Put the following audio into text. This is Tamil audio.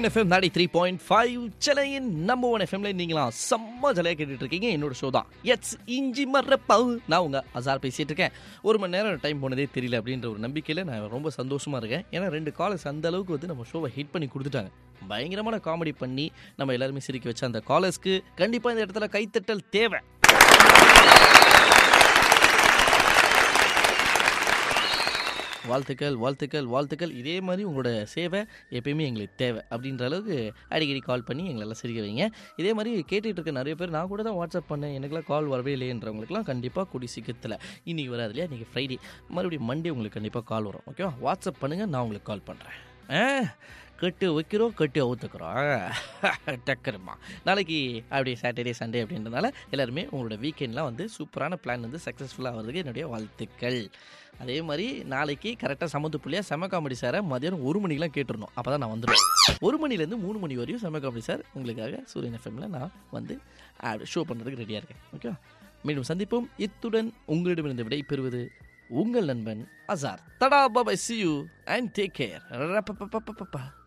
சூரியன் எஃப்எம் நாடி த்ரீ பாயிண்ட் ஃபைவ் சென்னையின் நம்பர் ஒன் எஃப்எம்ல நீங்களாம் செம்ம ஜலையாக கேட்டுட்டு இருக்கீங்க என்னோட ஷோ தான் எட்ஸ் இஞ்சி மரப்பவு நான் உங்க அசார் பேசிட்டு இருக்கேன் ஒரு மணி நேரம் டைம் போனதே தெரியல அப்படின்ற ஒரு நம்பிக்கையில் நான் ரொம்ப சந்தோஷமா இருக்கேன் ஏன்னா ரெண்டு காலர்ஸ் அந்த அளவுக்கு வந்து நம்ம ஷோவை ஹிட் பண்ணி கொடுத்துட்டாங்க பயங்கரமான காமெடி பண்ணி நம்ம எல்லாருமே சிரிக்க வச்ச அந்த காலர்ஸ்க்கு கண்டிப்பாக இந்த இடத்துல கைத்தட்டல் தேவை வாழ்த்துக்கள் வாழ்த்துக்கள் வாழ்த்துக்கள் இதே மாதிரி உங்களோட சேவை எப்பயுமே எங்களுக்கு தேவை அப்படின்ற அளவுக்கு அடிக்கடி கால் பண்ணி எங்களெல்லாம் சிரிக்க வைங்க இதே மாதிரி கேட்டுட்டு இருக்க நிறைய பேர் நான் கூட தான் வாட்ஸ்அப் பண்ணேன் எனக்குலாம் கால் வரவே இல்லைன்றவங்களுக்குலாம் கண்டிப்பாக கூடி சீக்கிரத்தில் இன்றைக்கி வராது இல்லையா இன்றைக்கி ஃப்ரைடே மறுபடியும் மண்டே உங்களுக்கு கண்டிப்பாக கால் வரும் ஓகேவா வாட்ஸ்அப் பண்ணுங்கள் நான் உங்களுக்கு கால் பண்ணுறேன் ஆ கட்டு வைக்கிறோம் கட்டு அவுத்துக்கிறோம் டக்கருமா நாளைக்கு அப்படியே சாட்டர்டே சண்டே அப்படின்றனால எல்லாருமே உங்களோட வீக்கெண்ட்லாம் வந்து சூப்பரான பிளான் வந்து சக்ஸஸ்ஃபுல்லாக ஆகிறதுக்கு என்னுடைய வாழ்த்துக்கள் அதே மாதிரி நாளைக்கு கரெக்டாக சமத்து புள்ளியாக செம காமெடி சாரை மதியானம் ஒரு மணிக்கெலாம் கேட்டுருணும் அப்போ தான் நான் வந்துடுவேன் ஒரு மணிலேருந்து மூணு மணி வரையும் செம காமெடி சார் உங்களுக்காக சூரியன் எஃப்எம்ல நான் வந்து ஷோ பண்ணுறதுக்கு ரெடியாக இருக்கேன் ஓகே மீண்டும் சந்திப்போம் இத்துடன் உங்களிடமிருந்து விடை பெறுவது உங்கள் நண்பன் அசார் தடா பாபாய் see you and take care